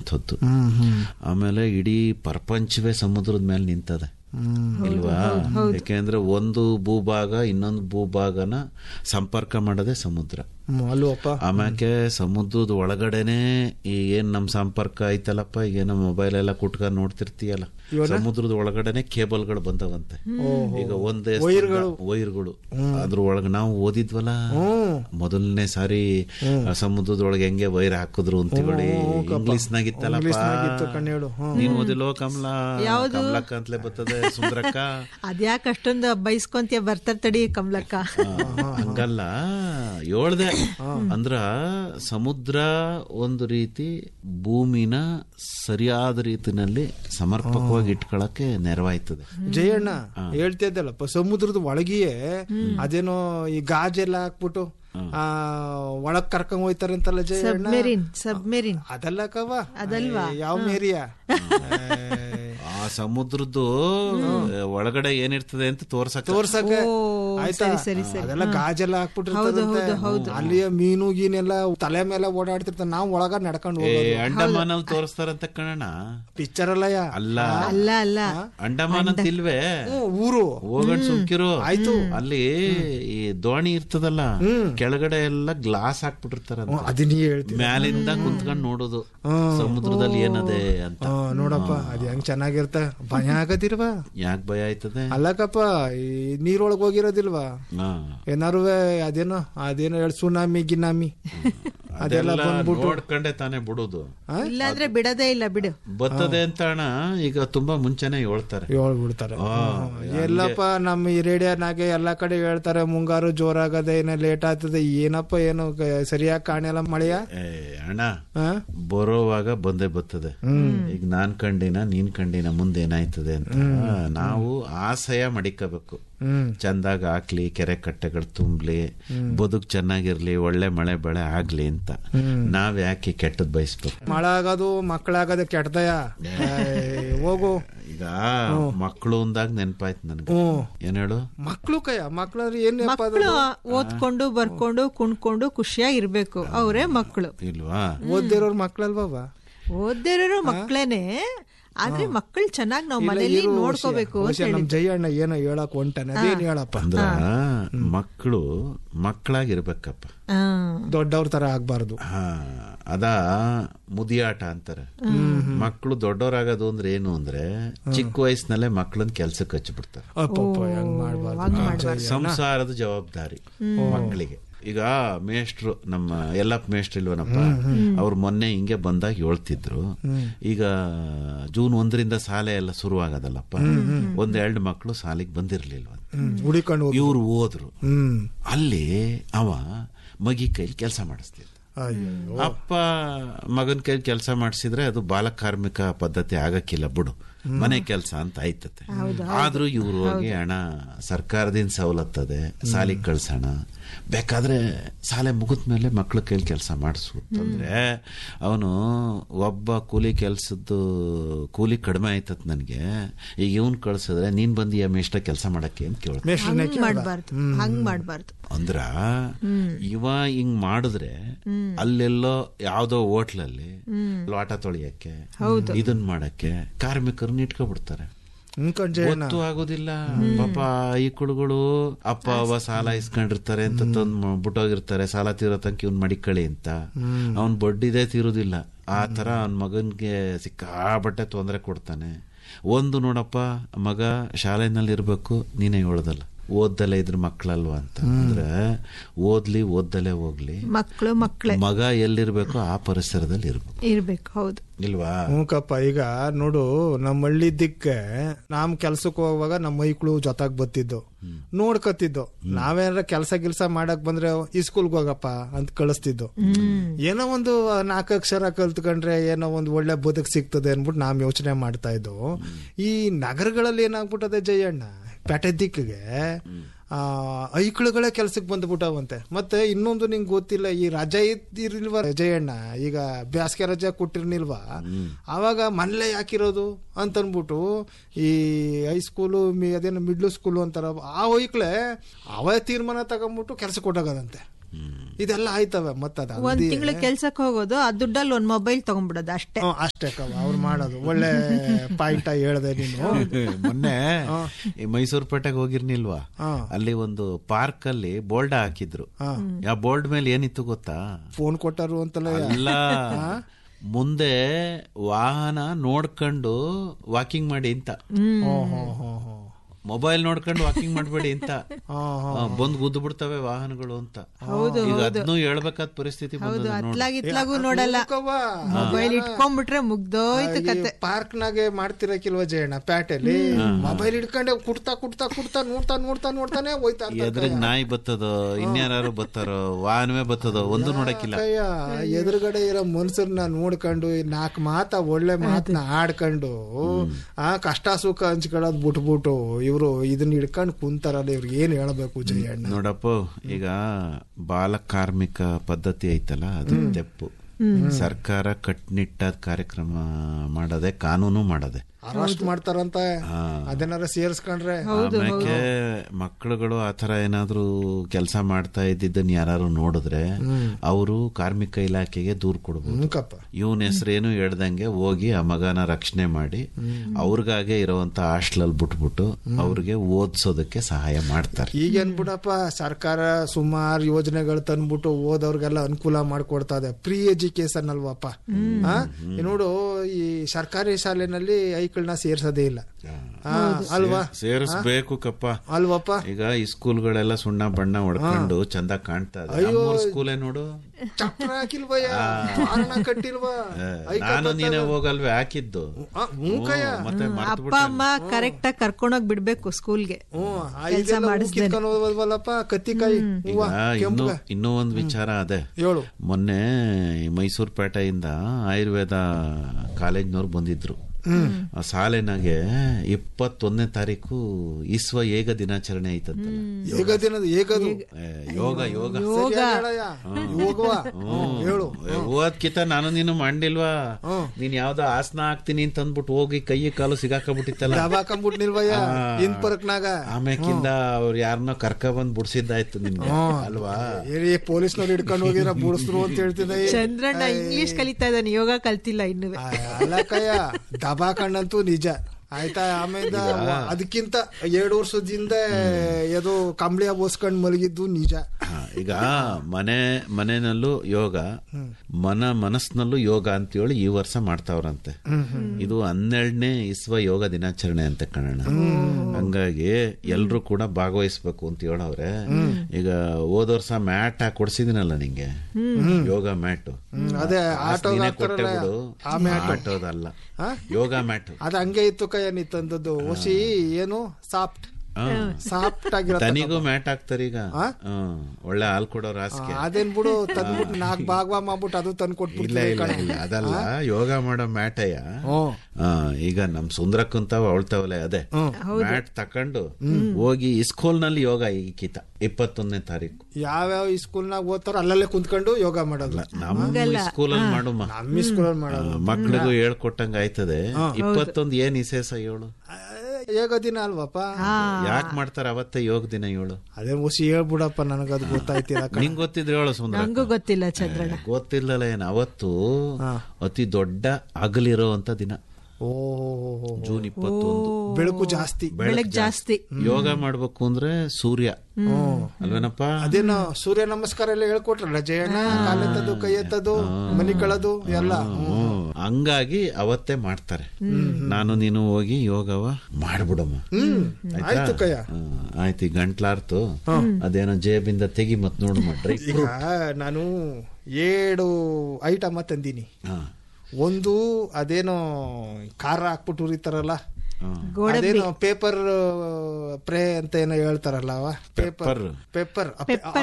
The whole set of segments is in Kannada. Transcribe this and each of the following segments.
ಇರುವಂಥದ್ದು ಹ್ಮ್ ಹ್ಮ್ ಆಮೇಲೆ ಇಡೀ ಪ್ರಪಂಚವೇ ಸಮುದ್ರದ ಮೇಲೆ ನಿಂತದೆ ಇಲ್ವಾ ಯಾಕೆಂದ್ರೆ ಒಂದು ಭೂಭಾಗ ಇನ್ನೊಂದು ಭೂಭಾಗನ ಸಂಪರ್ಕ ಮಾಡೋದೇ ಸಮುದ್ರ ಹ್ಮ್, ಅಲ್ವಪ್ಪ ಆಮ್ಯಾಕೆ ಸಮುದ್ರದ ಒಳಗಡೆನೆ ಈ ಏನ್ ನಮ್ ಸಂಪರ್ಕ ಐತಲ್ಲಪ್ಪ ಏನೋ ಮೊಬೈಲ್ ಎಲ್ಲ ಕುಟ್ಕೊಂಡ್ ನೋಡ್ತಿರ್ತೀಯಲ್ಲ ಸಮುದ್ರದ ಒಳಗಡೆನೆ ಕೇಬಲ್ಗಳು ಬಂದವಂತೆ ಈಗ ಒಂದೇ ವೈರ್ಗಳು ಅದ್ರ ಒಳಗೆ ನಾವು ಓದಿದ್ವಲ್ಲ ಮೊದಲನೇ ಸಾರಿ ಆ ಸಮುದ್ರದೊಳಗೆ ಹೆಂಗೆ ವೈರ್ ಹಾಕಿದ್ರು ಅಂತೀವಿ ಇಂಗ್ಲಿಷ್ ನಾಗಿತ್ತಲ್ಲಪ್ಪ ಇಂಗ್ಲಿಷ್ನಾಗಿತ್ತು ಕಣ್ಣೇಳು ಹ್ಮ್ ನೀನ್ ಓದಿಲ್ಲೋ ಕಮಲಾ ಕಮಲಕ್ಕ ಅಂತಲೇ ಬರ್ತದೆ ಸುಂದರಕ್ಕ ಅದ್ಯಾಕೆ ಅಷ್ಟೊಂದು ಬೈಸ್ಕೊಂತೀಯ ಬರ್ತಾರ ತಡಿ ಕಮಲಕ್ಕ ಆ, ಹಂಗಲ್ಲ ಹೇಳ್ದೆ ಅಂದ್ರ ಸಮುದ್ರ ಒಂದು ರೀತಿ ಭೂಮಿನ ಸರಿಯಾದ ರೀತಿನಲ್ಲಿ ಸಮರ್ಪಕವಾಗಿ ಇಟ್ಕೊಳಕ್ಕೆ ನೆರವಾಯ್ತದೆ ಜಯಣ್ಣ ಹೇಳ್ತಾ ಇದ್ದಲ್ಲಪ್ಪ ಸಮುದ್ರದ ಒಳಗಿಯೇ ಅದೇನೋ ಈ ಗಾಜೆಲ್ಲ ಹಾಕ್ಬಿಟ್ಟು ಆ ಒಳಗ್ ಕರ್ಕೊಂಡ್ ಹೋಯ್ತಾರೆ ಅಂತಲ್ಲ ಜಯಣ್ಣ ಸಬ್ಮೆರಿನ್ ಸಬ್ಮೆರಿನ್ ಅದಲ್ಲ ಕವ ಅದಲ್ವಾ? ಏ, ಯಾವ ಮೇರಿಯಾ ಆ ಸಮುದ್ರದ್ದು ಒಳಗಡೆ ಏನಿರ್ತದೆ ಅಂತ ತೋರ್ಸಕ್ ತೋರ್ಸಕ್ಕೆ ಓ, ಆಯ್ತಾ ಸರಿ, ಸರಿ, ಸರಿ. ಅದೆಲ್ಲ ಗಾಜೆಲ್ಲ ಹಾಕ್ಬಿಟ್ಟಿರ್ತಾರಂತೆ ಅಲ್ಲಿಯ ಮೀನು ಗೀನೆಲ್ಲ ತಲೆ ಮೇಲೆ ಓಡಾಡ್ತಿರ್ತಾರೆ ನಾವು ಒಳಗ ನಡ್ಕೊಂಡು ಏ ಹೋಗೋದು ಅಂಡಮಾನಲ್ಲಿ ತೋರಿಸ್ತಾರಂತ ಕಣಣ ಪಿಕ್ಚರ್ ಅಲ್ಲಯ್ಯ ಅಲ್ಲ ಅಲ್ಲ ಅಲ್ಲ ಅಂಡಮಾನ್ ಅಂತ ಇಲ್ವೇ ಹ್ಮ್, ಊರು ಹೋಗಣ್ ಸುಮ್ಕಿರು ಆಯ್ತು. ಅಲ್ಲಿ ಈ ದೋಣಿ ಇರ್ತದಲ್ಲ ಕೆಳಗಡೆ ಎಲ್ಲ ಗ್ಲಾಸ್ ಹಾಕ್ಬಿಟ್ಟಿರ್ತಾರಂತ ಅದನ್ನ ಹೇಳ್ತೀನಿ ಮ್ಯಾಲಿಂದ ಕುಂತ್ಕೊಂಡ್ ನೋಡೋದು ಸಮುದ್ರದಲ್ಲಿ ಏನದೆ ಅಂತ ಆ, ನೋಡಪ್ಪ ಅದ್ ಹೆಂಗ್ ಚೆನ್ನಾಗಿರ್ತ ಭಯ ಆಗದಿಲ್ವಾ ಯಾಕೆ ಭಯ ಆಯ್ತದೆ ಅಲ್ಲಕಪ್ಪ ಈ ನೀರೊಳಗ್ ಹೋಗಿರೋದಿಲ್ವಾ ಹಾ. ಏನಾರು ಅದೇನೋ ಅದೇನೋ ಹೇಳಿ ಸುನಾಮಿ ಗಿನಾಮಿ ಅದೆಲ್ಲ ಅದೆಲ್ಲ ಬಂದ್ಬಿಟ್ಟು ನೋಡ್ಕೊಂಡೆ ತಾನೇ ಬಿಡುದು ಇಲ್ಲಾಂದ್ರೆ ಬಿಡದೇ ಇಲ್ಲ ಬಿಡು ಬರ್ತದೆ ಅಂತ ಅಣ್ಣ ಈಗ ತುಂಬಾ ಮುಂಚೆನೆ ಹೇಳ್ತಾರೆ ಹೇಳ್ಬಿಡ್ತಾರೆ ಆ, ಎಲ್ಲಪ್ಪ ನಮ್ಮ ಈ ರೇಡಿಯೋನಾಗೆ ಎಲ್ಲಾ ಕಡೆ ಹೇಳ್ತಾರೆ ಮುಂಗಾರು ಜೋರಾಗದೆ ಏನೋ ಲೇಟ್ ಆಗ್ತದೆ ಏನಪ್ಪ ಏನು ಗ- ಸರಿಯಾಗಿ ಕಾಣಲ್ಲ ಮಳೆಯ ಏ ಅಣ್ಣ ಆ? ಬರೋವಾಗ ಬಂದೇ ಬರ್ತದೆ ಈಗ ನಾನ್ ಕಂಡಿನ ನೀನ್ ಕಂಡಿನ ಮುಂದೆ ಏನಾಯ್ತದೆ ಅಂತ ನಾವು ಆಸಯ ಮಡಿಕೋಬೇಕು ಹ್ಮ್ ಚಂದಾಗ ಹಾಕ್ಲಿ ಕೆರೆ ಕಟ್ಟೆಗಳು ತುಂಬಲಿ ಬದುಕು ಚೆನ್ನಾಗಿರ್ಲಿ ಒಳ್ಳೆ ಮಳೆ ಬೆಳೆ ಆಗ್ಲಿ ಅಂತ ನಾವ್ ಯಾಕೆ ಕೆಟ್ಟದ್ ಬಯಸ್ಬೇಕು ಮಳೆ ಆಗೋದು ಮಕ್ಕಳಾಗದೆ ಕೆಟ್ಟದಯ ಹೋಗು ಈಗ ಮಕ್ಕಳು ಅಂದಾಗ ನೆನಪಾಯ್ತು ನನ್ಗೆ ಹ್ಮ್ ಏನ್ ಹೇಳು ಮಕ್ಳು ಕಯ್ಯ ಮಕ್ಳಂದ್ರೆ ಏನ್ ನೆನಪ ಅದು? ಮಕ್ಕಳು ಓದ್ಕೊಂಡು ಬರ್ಕೊಂಡು ಕುಣ್ಕೊಂಡು ಖುಷಿಯಾಗಿ ಇರ್ಬೇಕು ಅವರೇ ಮಕ್ಕಳು ಇಲ್ವಾ ಓದ್ದಿರೋರ್ ಮಕ್ಳಲ್ವಾ ಓದಿರೋರು ಮಕ್ಕಳೇನೆ ಆದ್ರೆ ಮಕ್ಕಳು ಚೆನ್ನಾಗಿ ನಾವು ಮನೇಲಿ ನೋಡ್ಕೋಬೇಕು ಅಂತ ಬಹುಶಃ ನಮ್ ಜಯಣ್ಣ ಏನೋ ಹೇಳಕ್ ಹೊಂಟಾನೆ ಅದೇನ್ ಹೇಳಪ್ಪ ಅಂದ್ರ ಮಕ್ಕಳು ಮಕ್ಕಳಾಗಿರ್ಬೇಕಪ್ಪ ಹಾ. ದೊಡ್ಡವ್ರ ತರ ಆಗ್ಬಾರ್ದು ಹಾ ಅದ ಮುದಿಯಾಟ ಅಂತಾರೆ ಮಕ್ಕಳು ದೊಡ್ಡವರಾಗೋದು ಅಂದ್ರೆ ಏನು ಅಂದ್ರೆ ಚಿಕ್ಕ ವಯಸ್ಸಿನಲ್ಲೇ ಮಕ್ಕಳನ್ನ ಕೆಲ್ಸಕ್ಕೆ ಹಚ್ಚಿಬಿಡ್ತಾರೆ ಅಪ್ಪಪ್ಪ ಹೆಂಗ್ ಮಾಡ್ಬಾರ್ದು ಸಂಸಾರದ ಜವಾಬ್ದಾರಿ ಮಕ್ಕಳಿಗೆ ಈಗ ಮೇಷ್ಟ್ರು ನಮ್ಮ ಎಲ್ಲಪ್ಪ ಮೇಷ್ಟ್ರು ಇಲ್ವನಪ್ಪ ಅವ್ರು ಮೊನ್ನೆ ಹಿಂಗೆ ಬಂದಾಗ ಹೇಳ್ತಿದ್ರು ಈಗ ಜೂನ್ ಒಂದರಿಂದ ಶಾಲೆ ಎಲ್ಲ ಶುರುವಾಗದಲ್ಲಪ್ಪ ಒಂದೆರಡು ಮಕ್ಕಳು ಶಾಲೆಗೆ ಬಂದಿರ್ಲಿಲ್ವ ಹ್ಮ್ ಹುಡಿಕೊಂಡು ಹೋಗಿ ಇವ್ರು ಹೋದ್ರು ಹ್ಮ್ ಅಲ್ಲಿ ಅವ ಮಗಿ ಕೈಲಿ ಕೆಲಸ ಮಾಡಿಸ್ತಿದ್ದ ಅಯ್ಯೋ ಅಪ್ಪ ಮಗನ ಕೈಲಿ ಕೆಲಸ ಮಾಡಿಸಿದ್ರೆ ಅದು ಬಾಲ ಕಾರ್ಮಿಕ ಪದ್ಧತಿ ಆಗಕ್ಕಿಲ್ಲ ಬಿಡು ಮನೆ ಕೆಲಸ ಅಂತ ಆಯ್ತತೆ ಆದ್ರೂ ಇವ್ರು ಹೋಗಿ ಹಣ ಸರ್ಕಾರದಿಂದ ಸವಲತ್ತದೆ ಸಾಲಿಗೆ ಕಳ್ಸೋಣ ಬೇಕಾದ್ರೆ ಶಾಲೆ ಮುಗಿದ ಮೇಲೆ ಮಕ್ಳ ಕೈಲಿ ಕೆಲಸ ಮಾಡಿಸು ಅಂತಂದ್ರೆ ಅವನು ಒಬ್ಬ ಕೂಲಿ ಕೆಲ್ಸದ್ದು ಕೂಲಿ ಕಡಿಮೆ ಆಯ್ತತ್ ನನಗೆ ಈಗ ಇವನ್ ಕಳ್ಸಿದ್ರೆ ನೀನ್ ಬಂದು ಮೇಷ್ಟ ಕೆಲಸ ಮಾಡಕ್ಕೆ ಅಂತ ಕೇಳ ಮೇಷ್ಟ್ರನ್ನೇ ಹಂಗ್ ಮಾಡ್ಬಾರ್ದು ಹಂಗ್ ಮಾಡ್ಬಾರ್ದು ಅಂದ್ರ ಇವ ಹಿಂಗ್ ಮಾಡಿದ್ರೆ ಅಲ್ಲೆಲ್ಲೋ ಯಾವ್ದೋ ಹೋಟ್ಲಲ್ಲಿ ಲೋಟ ತೊಳಿಯಕ್ಕೆ ಇದನ್ ಮಾಡಕ್ಕೆ ಕಾರ್ಮಿಕರನ್ನ ಇಟ್ಕೊಬಿಡ್ತಾರೆ ಅನ್ಕೊಂಡ್ ಜಯಣ್ಣ ಗೊತ್ತು ಆಗೋದಿಲ್ಲ ಪಾಪ ಈ ಕುಳುಗಳು ಅಪ್ಪ ಅವ್ವ ಸಾಲ ಇಸ್ಕೊಂಡಿರ್ತಾರೆ ಅಂತ ತಂದ್ ಬಿಟ್ಟೋಗಿರ್ತಾರೆ ಸಾಲ ತೀರೋ ತನಕ ಇವ್ನ್ ಮಡಿಕಳಿ ಅಂತ ಅವ್ನ್ ಬಡ್ಡಿದೇ ತೀರುದಿಲ್ಲ ಆ ತರ ಅವನ್ ಮಗನ್ಗೆ ಸಿಕ್ಕಾಬಟ್ಟೆ ತೊಂದರೆ ಕೊಡ್ತಾನೆ ಒಂದು ನೋಡಪ್ಪ ಮಗ ಶಾಲೆನಲ್ಲಿ ಇರ್ಬೇಕು ನೀನೇ ಹೇಳ್ದಲ್ಲ ಓದ್ದಲೇ ಇದ್ರ ಮಕ್ಕಳಲ್ವಾ ಅಂತ ಅಂದ್ರೆ ಓದ್ಲಿ ಓದ್ದಲೇ ಹೋಗ್ಲಿ ಮಕ್ಕಳು ಮಕ್ಕಳೇ ಮಗ ಎಲ್ಲಿರ್ಬೇಕು ಆ ಪರಿಸರದಲ್ಲಿ ಇರ್ಬೇಕು ಇರ್ಬೇಕು ಹೌದು ಇಲ್ವಾ ಹ್ಞೂಕಪ್ಪ ಈಗ ನೋಡು ನಮ್ಮ ಹಳ್ಳಿ ದಿಕ್ಕೆ ನಾಮ್ ಕೆಲ್ಸಕ್ಕೆ ಹೋಗುವಾಗ ನಮ್ಮ ಮೈಕ್ಳು ಜೊತಾಗ್ ಬತ್ತಿದ್ದು ನೋಡ್ಕತ್ತಿದ್ದು ನಾವೇನಾರ ಕೆಲ್ಸ ಗಿಲ್ಸ ಮಾಡಕ್ ಬಂದ್ರೆ ಈ ಸ್ಕೂಲ್ಗೆ ಹೋಗಪ್ಪ ಅಂತ ಕಳಿಸ್ತಿದ್ದು ಏನೋ ಒಂದು ನಾಲ್ಕು ಅಕ್ಷರ ಕಲ್ತ್ಕೊಂಡ್ರೆ ಏನೋ ಒಂದು ಒಳ್ಳೆ ಬದುಕು ಸಿಗ್ತದೆ ಅನ್ಬಿಟ್ಟು ನಾವ್ ಯೋಚನೆ ಮಾಡ್ತಾ ಇದ್ದು ಈ ನಗರಗಳಲ್ಲಿ ಏನಾಗ್ಬಿಟ್ಟದೆ ಜಯಣ್ಣ ಪೇಟೆ ದಿಕ್ಕಿಗೆ ಆ ಐಕ್ಳುಗಳೇ ಕೆಲ್ಸಕ್ಕೆ ಬಂದ್ಬಿಟ್ಟವಂತೆ ಮತ್ತೆ ಇನ್ನೊಂದು ನಿಂಗೆ ಗೊತ್ತಿಲ್ಲ ಈ ರಜೆ ಇರ್ಲಿಲ್ವಾ ಜಯಣ್ಣ ಈಗ ಬ್ಯಾಸ್ಗೆ ರಜೆ ಕೊಟ್ಟಿರ್ನಿಲ್ವಾ ಆವಾಗ ಮನೇಲೆ ಯಾಕಿರೋದು ಅಂತನ್ಬಿಟ್ಟು ಈ ಹೈಸ್ಕೂಲು ಅದೇನು ಮಿಡ್ಲ್ ಸ್ಕೂಲು ಅಂತಾರ ಆ ಐಕ್ಳೆ ಅವೇ ತೀರ್ಮಾನ ತಗೊಂಡ್ಬಿಟ್ಟು ಕೆಲಸ ಕೊಟ್ಟಾಗದಂತೆ ಇದೆಲ್ಲ ಆಯ್ತವೆ ಮತ್ತದ ಒಂದ್ ತಿಂಗಳು ಕೆಲ್ಸಕ್ಕೆ ಹೋಗೋದು ಆ ದುಡ್ಡಲ್ಲಿ ಒಂದ್ ಮೊಬೈಲ್ ತಗೊಂಡ್ಬಿಡೋದು ಅಷ್ಟೇ ಅಷ್ಟೇ ಕವ ಅವ್ರು ಮಾಡೋದು ಒಳ್ಳೆ ಪಾಯಿಂಟ್ ಹೇಳ್ದೆ ನೀನು ಮೊನ್ನೆ ಈ ಮೈಸೂರು ಪೇಟೆಗೆ ಹೋಗಿರ್ನಿಲ್ವಾ ಹಾ. ಅಲ್ಲಿ ಒಂದು ಪಾರ್ಕ್ ಅಲ್ಲಿ ಬೋಲ್ಡ್ ಹಾಕಿದ್ರು ಆ ಬೋಲ್ಡ್ ಮೇಲೆ ಏನಿತ್ತು ಗೊತ್ತಾ ಫೋನ್ ಕೊಟ್ಟರು ಅಂತಲ್ಲ ಅಲ್ಲ ಮುಂದೆ ವಾಹನ ನೋಡ್ಕೊಂಡು ವಾಕಿಂಗ್ ಮಾಡಿ ಅಂತ ಹೋ ಹೋ ಹೋ ಹೋ ಮೊಬೈಲ್ ನೋಡ್ಕೊಂಡು ವಾಕಿಂಗ್ ಮಾಡ್ಬೇಡಿ ಅಂತ ಹಾ, ಆ, ಬಂದ್ ಗುದ್ದು ಬಿಡ್ತವೆ ವಾಹನಗಳು ಅಂತ ಹೌದು, ಈಗ ಅದನ್ನು ಹೇಳ್ಬೇಕಾದ ಪರಿಸ್ಥಿತಿ ಹೌದು ಬಂದದ ನೋಡಿ ಅತ್ಲಾಗ್ ಇತ್ಲಾಗೂ ನೋಡಲ್ಲ ಕವ್ವ. ಮೊಬೈಲ್ ಇಟ್ಕೊಂಡ್ಬಿಟ್ರೆ ಮುಗ್ದೋಯ್ತು ಕತೆ ಪಾರ್ಕ್ ನಾಗೆ ಮಾಡ್ತಿರಕಿಲ್ವ ಜಯಣ್ಣ ಪ್ಯಾಟೆಲಿ ಮೊಬೈಲ್ ಹಿಡ್ಕೊಂಡೆ ಕುಡ್ತಾ ಕುಡ್ತಾ ಕುಡ್ತಾ ನೋಡ್ತಾ ನೋಡ್ತಾ ನೋಡ್ತಾನೆ ಹೋಯ್ತಾ ಇರ್ತಾರೆ. ಎದ್ರಿಗೆ ನಾಯಿ ಬತ್ತದೋ ಇನ್ಯಾರು ಬತ್ತಾರೋ ವಾಹನವೇ ಬತ್ತದೋ ಒಂದು ನೋಡಕ್ಕಿಲ್ಲ ಕಯ್ಯ ಎದುರುಗಡೆ ಇರೋ ಮನ್ಸರ್ನ ನೋಡ್ಕೊಂಡು ಈ ನಾಲ್ಕು ಮಾತ ಒಳ್ಳೆ ಮಾತನ್ನ ಆಡ್ಕೊಂಡು ಆ ಕಷ್ಟ ಸುಖ ಹಂಚ್ಕೊಳ್ಳೋದ್ ಬಿಟ್ಬಿಟ್ಟು ಇವ್ರು ಇದನ್ನ ಹಿಡ್ಕೊಂಡು ಕುಂತಾರಲ್ಲ ಇವ್ರಿಗೆ ಏನ್ ಹೇಳ್ಬೇಕು ಜಯಣ್ಣ ನೋಡಪ್ಪ ಈಗ ಬಾಲ ಕಾರ್ಮಿಕ ಪದ್ಧತಿ ಐತಲ್ಲ ಅದು ತೆಪ್ಪು ಸರ್ಕಾರ ಕಟ್ನಿಟ್ಟಾದ ಕಾರ್ಯಕ್ರಮ ಮಾಡದೆ ಕಾನೂನು ಮಾಡದೆ ಅರೆಸ್ಟ್ ಮಾಡ್ತಾರಂತ ಅದನ್ನಾರ ಸೇರ್ಸ್ಕೊಂಡ್ರೆ ಆಮೇಲೆ ಮಕ್ಕಳುಗಳು ಆತರ ಏನಾದ್ರೂ ಕೆಲಸ ಮಾಡ್ತಾ ಇದ್ದಿದ್ದನ್ನ ಯಾರು ನೋಡಿದ್ರೆ ಅವರು ಕಾರ್ಮಿಕ ಇಲಾಖೆಗೆ ದೂರ್ ಕೊಡ್ಬೋದು ಮುಖಪ್ಪ ಇವನ್ ಹೆಸರೇನು ಹೇಳ್ದಂಗೆ ಹೋಗಿ ಆ ಮಗನ ರಕ್ಷಣೆ ಮಾಡಿ ಅವ್ರಿಗಾಗೆ ಇರುವಂತ ಹಾಸ್ಟೆಲ್ ಬಿಟ್ಬಿಟ್ಟು ಅವ್ರಿಗೆ ಓದ್ಸೋದಕ್ಕೆ ಸಹಾಯ ಮಾಡ್ತಾರೆ ಈಗೇನ್ ಬಿಡಪ್ಪ ಸರ್ಕಾರ ಸುಮಾರು ಯೋಜನೆಗಳು ತಂದ್ಬಿಟ್ಟು ಓದವ್ರಿಗೆಲ್ಲ ಅನುಕೂಲ ಮಾಡ್ಕೊಡ್ತಾ ಇದೆ ಫ್ರೀ ಎಜುಕೇಶನ್ ಅಲ್ವಪ್ಪ ಆ? ಈ ನೋಡು ಈ ಸರ್ಕಾರಿ ಶಾಲೆನಲ್ಲಿ ಐಕಳನ್ನ ಸೇರ್ಸೋದೇ ಇಲ್ಲ ಆ, ಅಲ್ವಾ ಸೇರಿಸ್ಬೇಕು ಕಪ್ಪ ಅಲ್ವಪ್ಪ ಈಗ ಈ ಸ್ಕೂಲ್ಗಳೆಲ್ಲ ಸುಣ್ಣ ಬಣ್ಣ ಹೊಡ್ಕೊಂಡು ಚಂದ ಕಾಣ್ತಾ ಇದೆ ನಮ್ಮೂರ್ ಸ್ಕೂಲೇ ನೋಡು ಚಪ್ರ ಹಾಕಿಲ್ವಯ್ಯ ಕಾರಣ ಕಟ್ಟಿಲ್ವಾ ನಾನು ನೀನೇ ಹೋಗಲ್ವೇ ಹಾಕಿದ್ದು ಆ, ಹ್ಞೂ ಕಯ್ಯ. ಹ್ಮ್, ಮತ್ತೆ ಮರ್ತು ಅಪ್ಪ ಅಮ್ಮ ಕರೆಕ್ಟ್ ಆಗಿ ಕರ್ಕೊಂಡೋಗ್ ಬಿಡ್ಬೇಕು ಸ್ಕೂಲ್ಗೆ ಹ್ಞೂ ಆ ಇದೆಲ್ಲ ಹೂ ಕಿತ್ಕೊಂಡು ಹೋದ್ವಲ್ಲಪ್ಪ ಕತ್ತಿಕಾಯಿ ಹೂವ ಈಗ ಇನ್ನು ಕೆಂಪಗ ಇನ್ನೂ ಒಂದ್ ವಿಚಾರ ಅದೇ ಹೇಳು ಮೊನ್ನೆ ಮೈಸೂರು ಪೇಟೆಯಿಂದ ಆಯುರ್ವೇದ ಕಾಲೇಜ್ನವ್ರು ಬಂದಿದ್ರು ಆ ಶಾಲೆನಾಗೆ ಇಪ್ಪತ್ತೊಂದನೇ ತಾರೀಕು ವಿಶ್ವ ಏಕ ದಿನಾಚರಣೆ ಐತಂತಲ್ಲ ಏಕ ದಿನದ ಏಕದು ಏ, ಯೋಗ ಯೋಗ ಸರಿಯಾಗ್ ಹೇಳಯ್ಯ. ಯೋಗವಾ ಹ್ಮ್, ಹೇಳು ಓದ್ಕಿತ ನಾನು ನೀನು ಮಾಡಿಲ್ವಾ ನೀನ್ ಯಾವ್ದೋ ಆಸನ ಹಾಕ್ತೀನಿ ಅಂತ ಅಂದ್ಬಿಟ್ಟು ಹೋಗಿ ಕೈ ಕಾಲು ಸಿಗಾಕಬಿಟ್ಟಿತ್ತಲ್ಲ ದಬಾಕಂಬಿಟ್ ನಿಲ್ವಯ್ಯ ಇನ್ ಪರಕ್ನಾಗ ಆಮೇಕಿಂದ ಅವ್ರು ಯಾರನ್ನೋ ಕರ್ಕ ಬಂದ್ ಬಿಡ್ಸಿದ್ದಾಯ್ತು ನಿನ್ಗೆ ಅಲ್ವಾ ಏರಿ ಪೊಲೀಸ್ನವ್ರು ಹಿಡ್ಕೊಂಡು ಹೋಗಿರ ಬುಡಿಸ್ರು ಅಂತ ಹೇಳ್ತಿದ್ದ ಚಂದ್ರಣ್ಣ ಇಂಗ್ಲಿಷ್ ಕಲಿತಾ ಇದ್ದಾನೆ ಯೋಗ ಕಲ್ತಿಲ್ಲ ಇನ್ನು ಅಲ್ಲಕಯ್ಯ ದಬಾಕಣ್ಣಂತೂ ನಿಜ ಆಯ್ತಾ ಆಮೇಲೆ ಅದಕ್ಕಿಂತ ಎರಡು ವರ್ಷದಿಂದ ಏದೋ ಕಂಬಳಿ ಬೋಸ್ಕೊಂಡ್ ಮಲಗಿದ್ದು ನಿಜ ಹಾ, ಈಗ ಮನೆ ಮನೆಯಲ್ಲೂ ಯೋಗ ಮನ ಮನಸ್ಸಿನಲ್ಲೂ ಯೋಗ ಅಂತ ಹೇಳಿ ಈ ವರ್ಷ ಮಾಡ್ತಾವ್ರಂತೆ ಇದು ಹನ್ನೆರಡನೇ ಇಸ್ವ ಯೋಗ ದಿನಾಚರಣೆ ಅಂತ ಕಣಣ ಹಂಗಾಗಿ ಎಲ್ರು ಕೂಡ ಭಾಗವಹಿಸ್ಬೇಕು ಅಂತ ಹೇಳವ್ರೆ ಈಗ ಹೋದ ವರ್ಷ ಮ್ಯಾಟ್ ಹಾಕಿ ಕೊಡ್ಸಿದಿನಲ್ಲ ನಿಂಗೆ ಯೋಗ ಮ್ಯಾಟ್ ಅದೇ ಆಟೋ ಕೊಟ್ಟೆ ಬಿಡು ಆಟೋದಲ್ಲ ಯೋಗ ಮ್ಯಾಟ್ ಅದ ಹಂಗೆ ಇತ್ತು ಕಯ್ಯ ನೀ ತಂದದ್ದು ಹೊಸಿ ಏನು ಸಾಫ್ಟ್ ಸಾಫ್ಟ್ ಆಗಿರತ್ತ ತನಿಗೂ ಮ್ಯಾಟ್ ಹಾಕ್ತಾರೆ ಈಗ ಹ್ಮ್. ಒಳ್ಳೆ ಹಾಲ್ ಕೊಡೋ ರಾಸ್ಗೆ ಅದೇನ್ ಬಿಡು ತಂದ್ಬಿಟ್ಟು ನಾಲ್ಕು ಭಾಗವ ಮಾಡ್ಬಿಟ್ಟು ಅದು ತಂದು ಇಲ್ಲ ಇಲ್ಲ ಇಲ್ಲ ಅದಲ್ಲ ಯೋಗ ಮಾಡೋ ಮ್ಯಾಟಯ್ಯ ಹ್ಮ್. ಆ, ಈಗ ನಮ್ ಸುಂದ್ರಕ್ಕಂತಾವ ಅವಳ್ತಾವಲೆ ಅದೇ ಮ್ಯಾಟ್ ತಕೊಂಡು ಹೋಗಿ ಸ್ಕೂಲ್ ನಲ್ಲಿ ಯೋಗ ಈಕಿತ ಇಪ್ಪತ್ತೊಂದನೇ ತಾರೀಕು ಯಾವ್ಯಾವ ಈ ಸ್ಕೂಲ್ನಾಗ ಓದ್ತಾರೋ ಅಲ್ಲಲ್ಲೇ ಕುಂತ್ಕೊಂಡು ಯೋಗ ಮಾಡೋದು ನಮ್ಮ ಸ್ಕೂಲಲ್ಲಿ ಮಾಡುಮ್ಮ ನಮ್ಮ ಈ ಸ್ಕೂಲಲ್ಲಿ ಮಾಡೋದು ಮಕ್ಳಿಗೂ ಹೇಳ್ಕೊಟ್ಟಂಗ ಆಯ್ತದೆ ಇಪ್ಪತ್ತೊಂದ್ ಏನ್ ವಿಶೇಷ ಹೇಳು ಆ, ಯೋಗ ದಿನ ಅಲ್ವಪ್ಪ ಯಾಕೆ ಮಾಡ್ತಾರ ಅವತ್ತೇ ಯೋಗ ದಿನ ಹೇಳು ಅದೇ ಹೊಸಿ ಹೇಳ್ಬಿಡಪ್ಪ ನನಗದು ಗೊತ್ತಾಯ್ತಿಲ್ಲ ಕಣೆ. ನಿಂಗ್ ಗೊತ್ತಿದ್ರೆ ಹೇಳು ಸುಂದ್ರ ನಂಗೂ ಗೊತ್ತಿಲ್ಲ ಚಂದ್ರಣ್ಣ ಗೊತ್ತಿಲ್ಲಲ್ಲ ಏನ್ ಅವತ್ತು ಅತಿ ದೊಡ್ಡ ಹಗಲಿರೋ ಅಂತ ದಿನ ಓ ಜೂನ್ ಇಪ್ಪತ್ತೊಂದು ಬೆಳಕು ಜಾಸ್ತಿ ಬೆಳಗ್ ಜಾಸ್ತಿ ಯೋಗ ಮಾಡ್ಬೇಕು ಅಂದ್ರೆ ಸೂರ್ಯ ಅಲ್ವೇನಪ್ಪ ಅದೇನೋ ಸೂರ್ಯ ನಮಸ್ಕಾರ ಎಲ್ಲ ಹೇಳ್ಕೊಟ್ರಲ್ಲ ಜಯಣ್ಣ ಕಾಲೆತ್ತದು ಕೈ ಎತ್ತದು ಮನಿ ಕಳದು ಎಲ್ಲ ಹ್ಮ್. ಹಂಗಾಗಿ ಅವತ್ತೇ ಮಾಡ್ತಾರೆ ನಾನು ನೀನು ಹೋಗಿ ಯೋಗವ ಮಾಡ್ಬಿಡಮ್ಮ ಆಯ್ತಾ? ಆಯ್ತು ಕಯ್ಯ ಹ್ಮ್. ಆಯ್ತು ಈ ಗಂಟ್ಲಾರ್ತು ಅದೇನೋ ಜೇಬಿಂದ ತೆಗಿ ಮತ್ ನೋಡು ಮಾಡ್ರಿ ಈಗ ನಾನು ಏಳು ಐಟಮ್ ತಂದೀನಿ ಒಂದು ಅದೇನೋ ಖಾರ ಹಾಕ್ಬಿಟ್ಟು ಉರಿತಾರಲ್ಲ ಅದೇನೋ ಪೇಪರ್ ಪ್ರೇ ಅಂತ ಏನೋ ಹೇಳ್ತಾರಲ್ಲ ಅವ ಪೇಪರ್ ಪೇಪರ್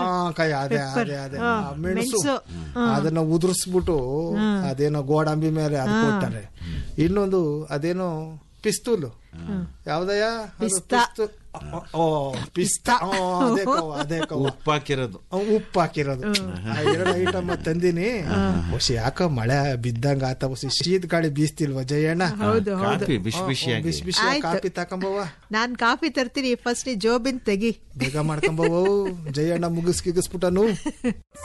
ಕೈ ಅದೇ ಅದೇ ಅದೇ ಆ, ಮೆಣಸು ಅದನ್ನ ಉದುರಿಸ್ಬಿಟ್ಟು ಅದೇನೋ ಗೋಡಂಬಿ ಮೇಲೆ ಅದು ಕೊಡ್ತಾರೆ ಇನ್ನೊಂದು ಅದೇನೋ ಪಿಸ್ತೂಲು ಯಾವ್ದಯ್ಯ ಅದು ಪಿಸ್ತಾ. ಪಿಸ್ತು- ಓ ಪಿಸ್ತಾ ಓ, ಅದೇ ಕವ್ವ ಅದೇ ಕವ್ವ ಉಪ್ಪಾಕಿರೋದು ಅವ್ ಉಪ್ಪು ಹಾಕಿರೋದು ಆ ಎರಡು ಐಟಮ್ ತಂದಿನಿ ಹೊಸಿ ಯಾಕ ಮಳೆ ಬಿದ್ದಂಗ ಆತ ಹೊಸಿ ಶೀತ ಗಾಳಿ ಬೀಸ್ತಿಲ್ವಾ ಜಯಣ್ಣ ಹೌದು ಹೌದು ಕಾಫಿ ಬಿಸಿ ಬಿಸಿಯಾಗಿ ಬಿಸಿ ಬಿಸಿ ಆಯ್ತು. ಕಾಪಿ ತಕೊಂಬವ್ವ ನಾನ್ ಕಾಫಿ ತರ್ತೀನಿ ಫಸ್ಟ್ ಜೋಬಿನ್ ತೆಗಿ ಬೇಗ ಮಾಡ್ಕೊಂಬವು ಜಯಣ್ಣ ಮುಗಿಸ್ ಗಿಗಿಸ್ಬಿಟ್ಟನು